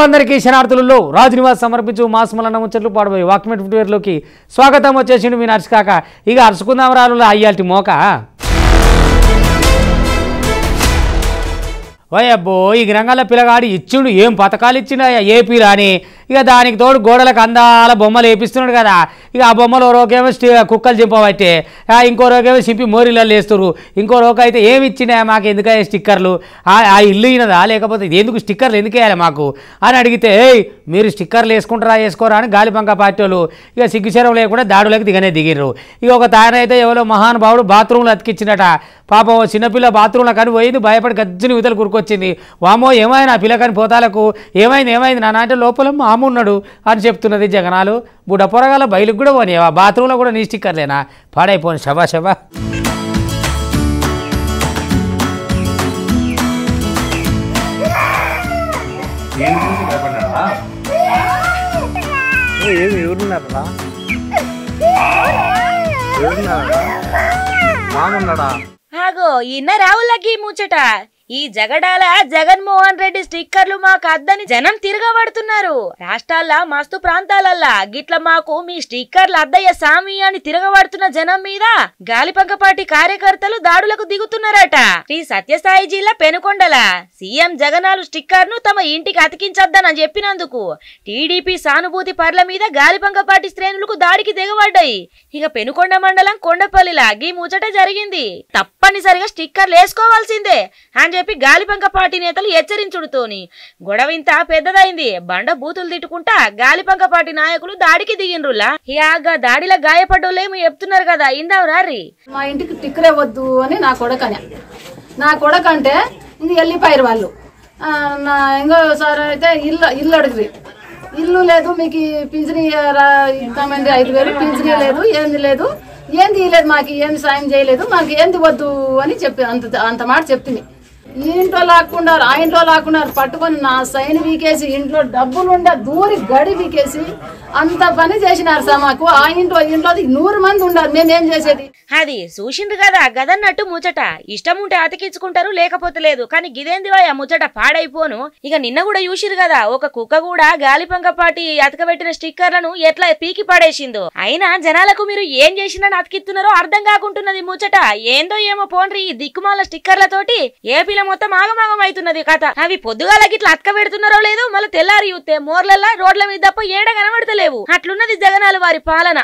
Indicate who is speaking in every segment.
Speaker 1: అందరికీ శనార్థులలో రాజనివాస్ సమర్పించు మాస్మలన్న ముచ్చట్లు పాడబోయి వాక్మెట్ ఫుట్వేర్లోకి స్వాగతం వచ్చేసిండు మీ నర్సుకాక ఇక అరుచుకుందాం రాళ్ళు అయ్యాల్టి మోక ఓయ్ అబ్బో ఈ రంగాల పిల్లగాడి ఇచ్చిండు ఏం పథకాలు ఇచ్చిండు ఏపీ రాని ఇక దానికి తోడు గోడలకు అందాల బొమ్మలు వేపిస్తున్నాడు కదా ఇక ఆ బొమ్మలు ఓ రోకేమో స్టీ కుక్కలు చింపబట్టే ఆ ఇంకో రోకేమో చింపి మోరీలలో వేస్తారు ఇంకో రోక అయితే ఏమి ఇచ్చినా మాకు ఎందుకయ్యా స్టిక్కర్లు ఆ ఆ ఇల్లు అయినదా లేకపోతే ఇది ఎందుకు స్టిక్కర్లు ఎందుకు వేయాలి మాకు అని అడిగితే ఏయ్ మీరు స్టిక్కర్లు వేసుకుంటారా వేసుకోరా అని గాలిపంక పార్టీ వాళ్ళు ఇక సిగ్గుచరం లేకుండా దాడులకు దిగనే దిగిర్రు ఇక ఒక తాయన అయితే ఎవరో మహానుభావుడు బాత్రూంలో అతికిచ్చినట పాపం ఓ చిన్నపిల్ల బాత్రూంలో కని పోయింది భయపడి గజ్జుని ఇవతలు కురుకొచ్చింది వామో ఏమైనా పిల్ల కాని పోతాలకు ఏమైంది ఏమైంది నాన్న అంటే లోపల మా అమ్మ ఉన్నాడు అని చెప్తున్నది జగనాలు బుడ్డ పొరగాల బయలుకు కూడా పోనీ ఆ బాత్రూంలో కూడా నీ స్టిక్కర్లేనా పాడైపోను శబా శబా
Speaker 2: ఏమి ఎవరున్నారా ఎవరున్నారా మామున్నాడా
Speaker 3: ఆగో ఇన్న రావులకి ముచ్చట ఈ జగడాల జగన్మోహన్ రెడ్డి స్టిక్కర్లు మాకు అద్దని జనం తిరగబడుతున్నారు రాష్ట్రాల మస్తు ప్రాంతాలల్లా గిట్ల మాకు మీ స్టిక్కర్లు అద్దయ్య సామి అని తిరగబడుతున్న జనం మీద గాలిపంకపాటి కార్యకర్తలు దాడులకు దిగుతున్నారట శ్రీ సత్యసాయి జిల్లా పెనుకొండల సీఎం జగనాలు స్టిక్కర్ ను తమ ఇంటికి అతికించొద్దనని చెప్పినందుకు టీడీపీ సానుభూతి పర్ల మీద గాలిపంకపాటి శ్రేణులకు దాడికి దిగబడ్డాయి ఇక పెనుకొండ మండలం కొండపల్లిలా గీ ముచ్చట జరిగింది తప్పనిసరిగా స్టిక్కర్లు వేసుకోవాల్సిందే అని చెప్పి గాలిపంక పార్టీ నేతలు హెచ్చరించుడుతోని గొడవింత పెద్దదైంది బండ బూతులు తిట్టుకుంటా గాలిపంక పార్టీ నాయకులు దాడికి దిగిండ్రులా ఇక దాడిలో గాయపడ్డోళ్ళేమో చెప్తున్నారు కదా ఇందావు రారి
Speaker 4: మా ఇంటికి టిక్కరే వద్దు అని నా కొడకనే నా కొడకంటే ఇంక వెళ్ళిపోయారు వాళ్ళు ఆ, నా ఇంకో సార్ అయితే ఇల్లు ఇల్లు అడిగిరి ఇల్లు లేదు మీకు ఈ పింఛని రా- ఇద్దామండి ఐదు వేలు పింఛనీ లేదు ఏంది లేదు ఏంది ఇవ్వలేదు మాకు ఏంది సాయం చేయలేదు మాకు ఏంది వద్దు అని చెప్పి అంత అంత మాట చెప్తుంది ఈ ఇంట్లో లాక్కున్నారు ఆ ఇంట్లో లాక్కున్నారు పట్టుకొని నా సైన్ వీకేసి ఇంట్లో డబ్బులు ఉండే దూరి గడి వీకేసి అంత పని చేసినారు సార్ మాకు ఆ ఇంట్లో ఈ ఇంట్లో నూరు మంది ఉన్నారు మేమేం చేసేది
Speaker 3: అది చూసిండ్రు కదా గదన్నట్టు ముచ్చట ఇష్టం ఉంటే అతికించుకుంటారు లేకపోతే లేదు కానీ గిదేంది వాయ్ ఆ ముచ్చట పాడైపోను ఇక నిన్న కూడా చూసిరు కదా ఒక కుక్క కూడా గాలిపంక పాటి అతకబెట్టిన స్టిక్కర్లను ఎట్లా పీకి పడేసిందో అయినా జనాలకు మీరు ఏం చేసినని అతికిస్తున్నారో అర్థం కాకుంటున్నది ముచ్చట ఏందో ఏమో పోండ్రి ఈ దిక్కుమాల స్టిక్కర్లతోటి ఏపీలో మొత్తం ఆగమాగం అవుతున్నది కథ అవి పొద్దుగాలకి ఇట్లా అతకబెడుతున్నారో లేదో మళ్ళీ తెల్లారి చూస్తే మోర్లల్లా రోడ్ల మీద తప్ప ఏడ కనబడతలేవు అట్లున్నది జగనాలు వారి పాలన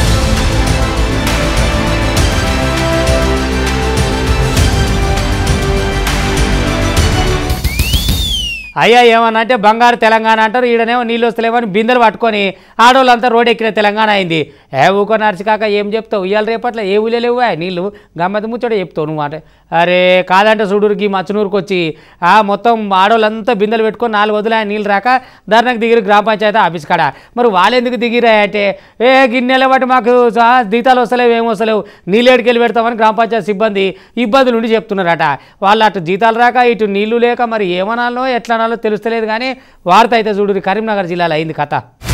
Speaker 1: అయ్యా ఏమన్నా అంటే బంగారు తెలంగాణ అంటారు ఈడనేమో నీళ్ళు వస్తలేమని బిందెలు పట్టుకొని ఆడవాళ్ళంతా రోడ్ ఎక్కిన తెలంగాణ అయింది ఏ ఊకో నర్చికాక ఏం చెప్తావు ఇవాళ రేపట్ల ఏ ఊళ్ళో లేవు నీళ్ళు గమ్మతి ముచ్చట చెప్తావు నువ్వు మాట అరే కాదంటే చూడురికి మచ్చనూరుకు వచ్చి ఆ మొత్తం ఆడవాళ్ళంతా బిందెలు పెట్టుకొని నాలుగు వదిలే నీళ్ళు రాక ధర్నకు దిగిరి గ్రామ పంచాయతీ ఆఫీస్ కాడ మరి వాళ్ళు ఎందుకు దిగిరా అంటే ఏ గిన్నెల బట్టి మాకు ఆ, జీతాలు వస్తలేవు ఏం వస్తలేవు నీళ్ళేడికి వెళ్ళి పెడతామని గ్రామ పంచాయతీ సిబ్బంది ఇబ్బందులు ఉండి చెప్తున్నారట వాళ్ళు అటు జీతాలు రాక ఇటు నీళ్లు లేక మరి ఏమనాలో ఎట్లనాలో తెలుస్తలేదు కానీ వార్త అయితే చూడు కరీంనగర్ జిల్లాలో అయింది కథ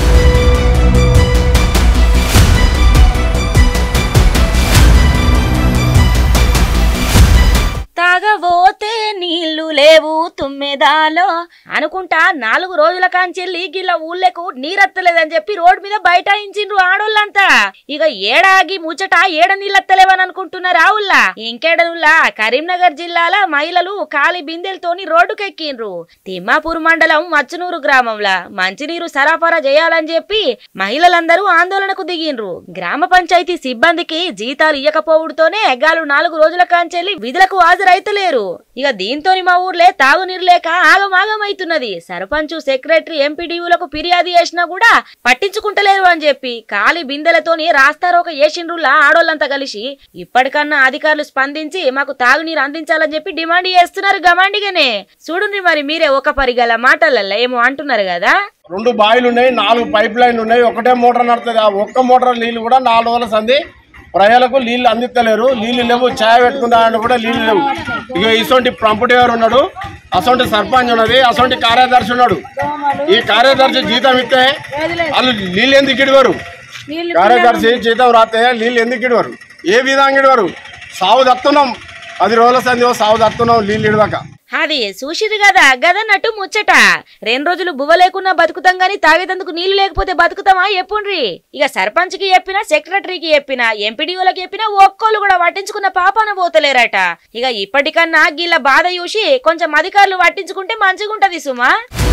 Speaker 3: తాగబోతే నీళ్లు లేవు తుమ్మెదాలో అనుకుంటా నాలుగు రోజుల కాంచెల్లి గిల్ల ఊళ్ళకు నీరత్తలేదని చెప్పి రోడ్ మీద బైఠాయించిండ్రు ఆడోళ్ళంతా ఇక ఏడాగి ముచ్చట ఏడ నీళ్ళత్తలేవని అనుకుంటున్నారు ఆవుల్లా ఇంకేడనుల్లా కరీంనగర్ జిల్లాల మహిళలు ఖాళీ బిందెలతోని రోడ్డుకెక్కిండ్రు తిమ్మాపూర్ మండలం మచ్చనూరు గ్రామంలో మంచినీరు సరఫరా చేయాలని చెప్పి మహిళలందరూ ఆందోళనకు దిగిండ్రు గ్రామ పంచాయతీ సిబ్బందికి జీతాలు ఇయ్యకపోవడంతోనే గాలు నాలుగు రోజుల కాంచెల్లి విధులకు హాజరైతలేరు ఇక దీంతో మా ఊర్లే తాగునీరు లేక ఆగమాగమైతున్నది సర్పంచ్ సెక్రటరీ ఎంపీడీయూలకు ఫిర్యాదు చేసినా కూడా పట్టించుకుంటలేరు అని చెప్పి ఖాళీ బిందెలతోని రాస్తారోక ఏసిండ్రులా ఆడోళ్ళంతా కలిసి ఇప్పటికన్నా అధికారులు స్పందించి మాకు తాగునీరు అందించాలని చెప్పి డిమాండ్ చేస్తున్నారు గమాండిగానే చూడండి మరి మీరే ఒక పరిగల మాటలల్లా ఏమో అంటున్నారు కదా
Speaker 5: రెండు బావిలు ఉన్నాయి నాలుగు పైప్ లైన్లు ఉన్నాయి ఒకటే మోటార్ నడుతుంది ఆ ఒక్క మోటార్ నీళ్ళు కూడా నాలుగు రోజుల సంది ప్రజలకు నీళ్లు అందిస్తలేరు నీళ్లు లేవు ఛాయ్ పెట్టుకుందామని కూడా నీళ్లు లేవు ఇక ఇసొంటి పంపుటి గారు ఉన్నాడు అసొంటి సర్పంచ్ ఉన్నది అసొంటి కార్యదర్శి ఉన్నాడు ఈ కార్యదర్శి జీతం ఇస్తే వాళ్ళు నీళ్ళు ఎందుకు ఇడివారు కార్యదర్శి జీతం రాస్తే నీళ్ళు ఎందుకు ఇడివారు ఏ విధంగా ఇడివారు సాగు దత్తున్నాం పది రోజుల సంది సాగు దత్తున్నాం నీళ్ళు ఇడవక
Speaker 3: అది చూసిరు కదా గదన్నట్టు ముచ్చట రెండు రోజులు బువ్వ లేకున్నా బతుకుతాం గాని తాగేటందుకు నీళ్లు లేకపోతే బతుకుతామా ఎప్పుండ్రి ఇక సర్పంచ్ కి చెప్పినా సెక్రటరీకి చెప్పినా ఎంపీడీఓలకి చెప్పినా ఒక్కోళ్ళు కూడా పట్టించుకున్న పాపాన పోతలేరట ఇక ఇప్పటికన్నా గీళ్ళ బాధ చూసి కొంచెం అధికారులు పట్టించుకుంటే మంచిగుంటది సుమా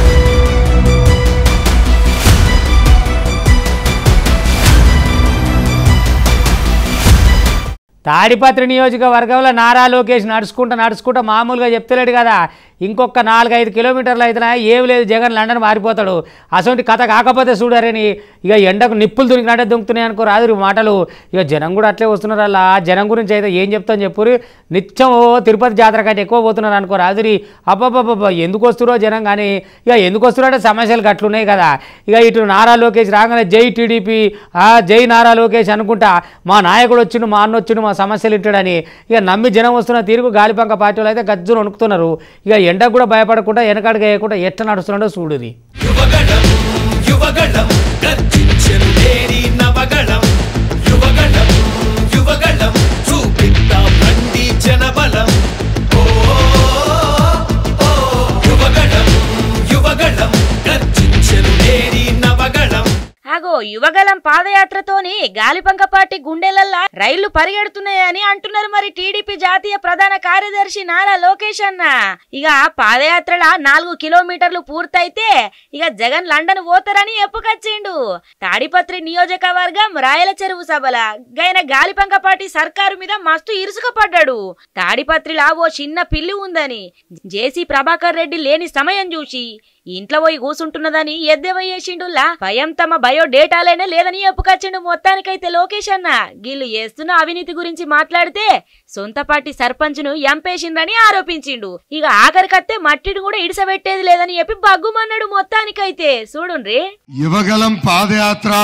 Speaker 1: తాడిపత్రి నియోజకవర్గంలో నారా లోకేష్ నడుచుకుంటా నడుచుకుంటా మామూలుగా చెప్తలేడు కదా ఇంకొక నాలుగైదు కిలోమీటర్లు అయితే ఏం లేదు జగన్ లండన్ మారిపోతాడు అసొంటి కథ కాకపోతే చూడరని ఇక ఎండకు నిప్పులు దునికినట్టే దుంకుతున్నాయి అనుకో రాదు మాటలు ఇక జనం కూడా అట్లే వస్తున్నారు అలా జనం గురించి అయితే ఏం చెప్తాను చెప్పురు నిత్యం ఓ తిరుపతి జాతర కంటే ఎక్కువ పోతున్నారు అనుకో రాదురి అబ్బబ్బబ్బ ఎందుకు వస్తురో జనం కానీ ఇక ఎందుకు వస్తురో అంటే సమస్యలు గట్లున్నాయి కదా ఇక ఇటు నారా లోకేష్ రాగానే జై టీడీపీ ఆ జై నారా లోకేష్ అనుకుంటా మా నాయకుడు వచ్చిండు మా అన్న వచ్చిండు మా సమస్యలు ఇట్టాడని ఇక నమ్మి జనం వస్తున్న తీరుకు గాలిపంక పార్టీ వాళ్ళు అయితే గజ్జును వణుకుతున్నారు ఇక ఎండకు కూడా భయపడకుండా వెనకడుగు వేయకుండా ఎట్లా నడుస్తున్నాడో చూడుది
Speaker 6: యువగళం యువగళం గర్జించెను లేని నవగళం యువగళం యువగళం చూపిద్దాం రండి జనబలం ఓ ఓ, యువగళం యువగళం గర్జించెను లేని నవగళం
Speaker 3: ఆగో యువగలం పాదయాత్రతోని గాలిపంక పార్టీ గుండెలల్లా రైళ్లు పరిగెడుతున్నాయని అంటున్నారు మరి టీడీపీ జాతీయ ప్రధాన కార్యదర్శి నారా లోకేష్ అన్న ఇక పాదయాత్రల నాలుగు కిలోమీటర్లు పూర్తయితే ఇక జగన్ లండన్ పోతారని ఎప్పుకొచ్చిండు తాడిపత్రి నియోజకవర్గం రాయల చెరువు సభల గైన గాలిపంక పార్టీ సర్కారు మీద మస్తు ఇరుసుకపడ్డాడు తాడిపత్రిలా ఓ చిన్న పిల్లి ఉందని జేసీ ప్రభాకర్ రెడ్డి లేని సమయం చూసి ఇంట్లో పోయి కూసుంటున్నదని ఎద్దేవా చేసిండులా భయం తమ బయోడేటాలైనా లేదని చెప్పుకొచ్చిండు మొత్తానికైతే లోకేష్ అన్న గీళ్ళు చేస్తున్న అవినీతి గురించి మాట్లాడితే సొంత పార్టీ సర్పంచ్ను ఎంపేసిండ్రని ఆరోపించిండు ఇక ఆఖరికత్తే మట్టిని కూడా ఇడిసబెట్టేది లేదని చెప్పి బగ్గుమన్నాడు మొత్తానికైతే చూడుండ్రి
Speaker 7: యువగలం పాదయాత్ర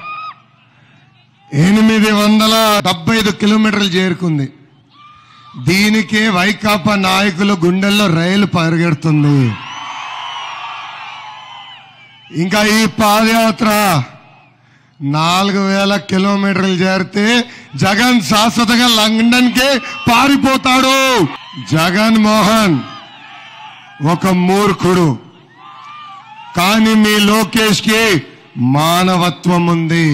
Speaker 7: ఎనిమిది వందల డెబ్బై ఐదు కిలోమీటర్లు చేరుకుంది దీనికే వైకాపా నాయకుల గుండెల్లో రైలు పరిగెడుతుంది ఇంకా ఈ పాదయాత్ర నాలుగు వేల కిలోమీటర్లు చేరితే జగన్ శాశ్వతంగా లండన్ కే పారిపోతాడు జగన్ మోహన్ ఒక మూర్ఖుడు కానీ మీ లోకేష్ కి మానవత్వం ఉంది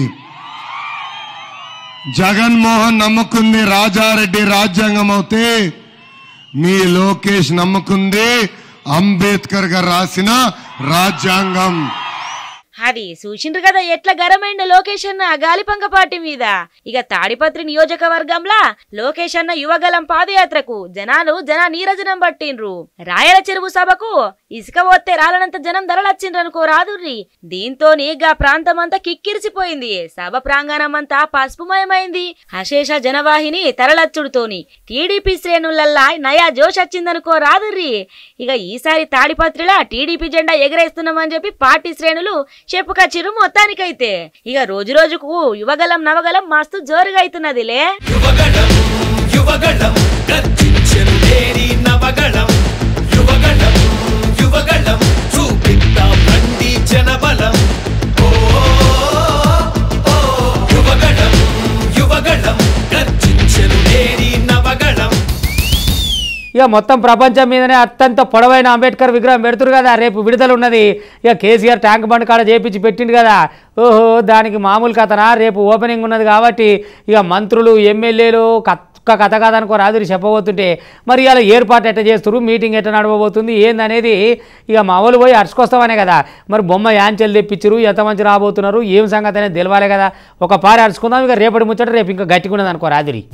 Speaker 7: జగన్మోహన్ నమ్ముకుంది రాజారెడ్డి రాజ్యాంగం అవుతే మీ లోకేష్ నమ్ముకుంది అంబేద్కర్ గారు రాసిన రాజ్యాంగం
Speaker 3: అది చూసిండ్రు కదా ఎట్లా గరమైండు లోకేష్ అన్న గాలిపంక పార్టీ మీద ఇక తాడిపత్రి నియోజకవర్గంలా లోకేష్ అన్న యువగలం పాదయాత్రకు జనాలు జన నీరజనం పట్టిండ్రు రాయల చెరువు సభకు ఇసుక పోతే రాలనంత జనం ధరలచ్చిండ్రనుకో రాదుర్రి దీంతో గా ప్రాంతం అంతా కిక్కిరిసిపోయింది సభ ప్రాంగణం అంతా పసుపుమయమైంది అశేష జనవాహిని తరలచ్చుడుతోని టీడీపీ శ్రేణులల్లా నయా జోష్ వచ్చిందనుకో రాదుర్రి ఇక ఈసారి తాడిపత్రిలా టీడీపీ జెండా ఎగరేస్తున్నామని చెప్పి పార్టీ శ్రేణులు చెప్పుకొచ్చిరు మొత్తానికైతే ఇక రోజు రోజుకు యువగలం నవగలం మస్తు జోరుగా అవుతున్నదిలే
Speaker 6: యువగళం యువగళం గర్జించెను లేని నవగళం యువగళం యువగళం చూపిద్దాం రండి జనబలం ఓ ఓ, యువగళం యువగళం గర్జించెను లేని నవగళం
Speaker 1: ఇక మొత్తం ప్రపంచం మీదనే అత్యంత పొడవైన అంబేద్కర్ విగ్రహం పెడుతురు కదా రేపు విడుదల ఉన్నది ఇక కేసీఆర్ ట్యాంక్ బండ్ కాడ చేపించి పెట్టిండు కదా ఓహో దానికి మామూలు కథనా రేపు ఓపెనింగ్ ఉన్నది కాబట్టి ఇక మంత్రులు ఎమ్మెల్యేలు ఒక్క కథ కాదనుకో రాదురి చెప్పబోతుంటే మరి ఇలా ఏర్పాటు ఎట్ట చేస్తారు మీటింగ్ ఎట్ట నడవబోతుంది ఏందనేది ఇక మా వాళ్ళు పోయి అరుచుకొస్తామనే కదా మరి బొమ్మ యాంచెలు తెప్పించరు ఎంత మంచి రాబోతున్నారు ఏం సంగతి అనేది తెలవాలి కదా ఒక పారి అరుచుకుందాం ఇక రేపటి ముచ్చట రేపు ఇంకా గట్టిగా ఉన్నది అనుకో రాదురి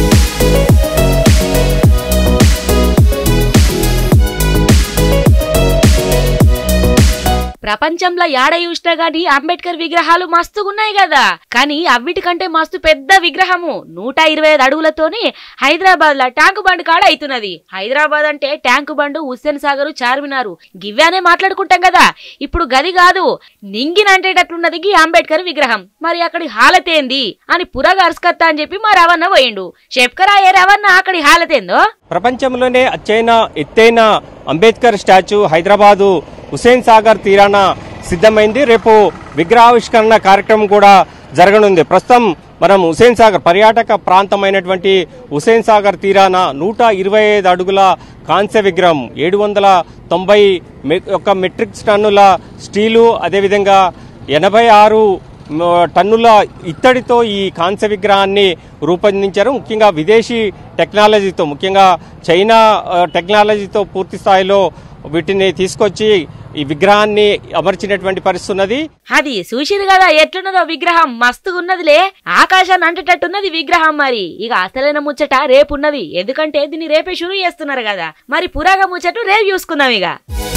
Speaker 3: ప్రపంచంలో యాడ చూసినా గాని అంబేద్కర్ విగ్రహాలు మస్తుగున్నాయి కదా కానీ అవిటికంటే మస్తు పెద్ద విగ్రహము నూట ఇరవై ఐదు అడుగులతోని హైదరాబాద్ లా ట్యాంకు బండ్ కాడ అవుతున్నది హైదరాబాద్ అంటే ట్యాంకు బండు హుస్సేన్ సాగర్ చార్మినారు గివ్వానే మాట్లాడుకుంటాం కదా ఇప్పుడు గది కాదు నింగిన అంటేటట్లున్నది గి అంబేద్కర్ విగ్రహం మరి అక్కడి హాలత్ ఏంది అని పురగా అరుసుకత్తా అని చెప్పి మా రవణ పోయిండు చెప్కరా ఏ రవణ అక్కడి హాలత్ ఏందో
Speaker 8: ప్రపంచంలోనే అచ్చైన ఎత్తైన అంబేద్కర్ స్టాచ్యూ హైదరాబాదు హుసేన్ సాగర్ తీరాన సిద్ధమైంది రేపు విగ్రహావిష్కరణ కార్యక్రమం కూడా జరగనుంది ప్రస్తుతం మనం హుసేన్ సాగర్ పర్యాటక ప్రాంతమైనటువంటి హుసేన్ సాగర్ తీరాన నూట ఇరవై ఐదు అడుగుల కాంస్య విగ్రహం ఏడు వందల తొంభై మె- ఒక మెట్రిక్ టన్నుల స్టీలు అదేవిధంగా ఎనభై ఆరు మ, టన్నుల ఇత్తడితో ఈ కాంస్య విగ్రహాన్ని రూపొందించారు ముఖ్యంగా విదేశీ టెక్నాలజీతో ముఖ్యంగా చైనా ఆ, టెక్నాలజీతో పూర్తి స్థాయిలో వీటిని తీసుకొచ్చి ఈ విగ్రహాన్ని అమర్చినటువంటి పరిస్థితి ఉన్నది
Speaker 3: అది చూసిరు కదా ఎట్లున్నదో విగ్రహం మస్తుగా ఉన్నదిలే ఆకాశాన్ని అంటేటట్టున్నది విగ్రహం మరి ఇక అసలైన ముచ్చట రేపు ఉన్నది ఎందుకంటే దీన్ని రేపే షురూ చేస్తున్నారు కదా మరి పురాగా ముచ్చట రేపు చూసుకుందాం ఇక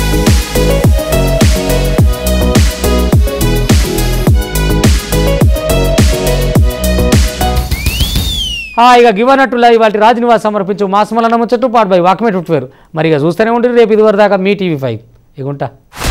Speaker 1: ఆ, ఇక గివనట్టులా ఇవాళ రాజనివాస్ సమర్పించు మాసమలన్న ముచ్చట్టు పాటు బై వాక్మెట్ ఉట్వేరు మరి ఇక చూస్తూనే ఉంటుంది రేపు ఇదివరకు దాకా మీ టీవీ ఫైవ్ ఇక ఉంటా